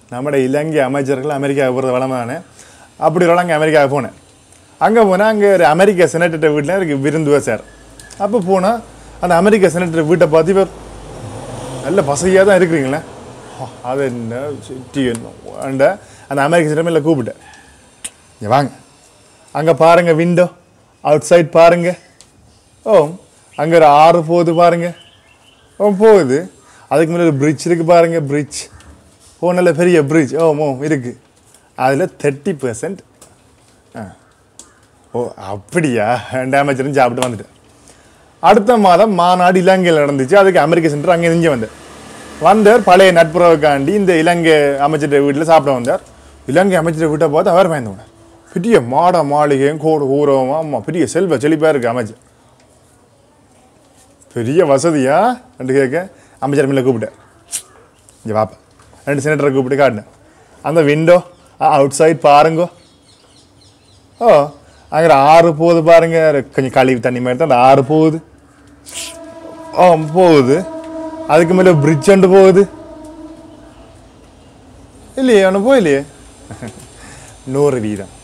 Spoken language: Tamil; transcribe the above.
നമ്മുടെ இலங்கை அமைச்சர்கள் அமெரிக்காவுக்கு போகிறது வளமானே அப்படி ஒரு அங்கே அமெரிக்காவுக்கு போனேன் அங்கே போனால் அங்கே ஒரு அமெரிக்க செனட்டர் வீட்டில் எனக்கு விருந்து சார் அப்போ போனால் அந்த அமெரிக்க செனட்டர் வீட்டை பார்த்து இவர் நல்ல பசையாக தான் இருக்கிறீங்களே ஆ, அது என்ன சுற்றி என்ன அந்த அமெரிக்க செனட்டர் கூப்பிட்டேன் இங்க வாங்க அங்கே பாருங்க விண்டோ அவுட் சைட் பாருங்க ஓ அங்கே ஒரு ஆறு போகுது பாருங்க ஓ போகுது அதுக்கு மேலே ஒரு பிரிட்ஜ் இருக்கு பாருங்க பிரிட்ஜ் ஓ நல்ல பெரிய பிரிட்ஜ் ஓ ஓ இருக்கு அதில் தேர்ட்டி பர்சன்ட் ஓ அப்படியா டேமேஜ் சாப்பிட்டு வந்துட்டேன் அடுத்த மாதம் மாநாடு இலங்கையில் நடந்துச்சு அதுக்கு அமெரிக்க சென்டர் அங்கே இங்கே வந்தார் வந்தார் பழைய நட்புறவுக்காண்டி இந்த இலங்கை அமைச்சர் வீட்டில் சாப்பிட வந்தார் இலங்கை அமைச்சர் வீட்டை பார்த்து அவர் பயந்து பெரிய மாட மாளிகையும் கோடு ஊரவும் ஆமாம் பெரிய செல்வ செழிப்பாக இருக்குது அமைச்சர் பெரிய வசதியா ரெண்டு கேட்க அமைச்சர் மேலே கூப்பிட்டேன் இங்கே வாப்பா ரெண்டு செனட்டரை கூப்பிட்டு காட்டினேன் அந்த விண்டோ அவுட் சைட் பாருங்கோ ஓ அங்கே ஆறு போகுது பாருங்க கொஞ்சம் கழிவு தண்ணி மாதிரி தான் அந்த ஆறு போகுது ஓ போகுது அதுக்கு மேலே பிரிட்ஜ் ஒன்று போகுது இல்லையே ஒன்று போயிலையே நூறு வீதம்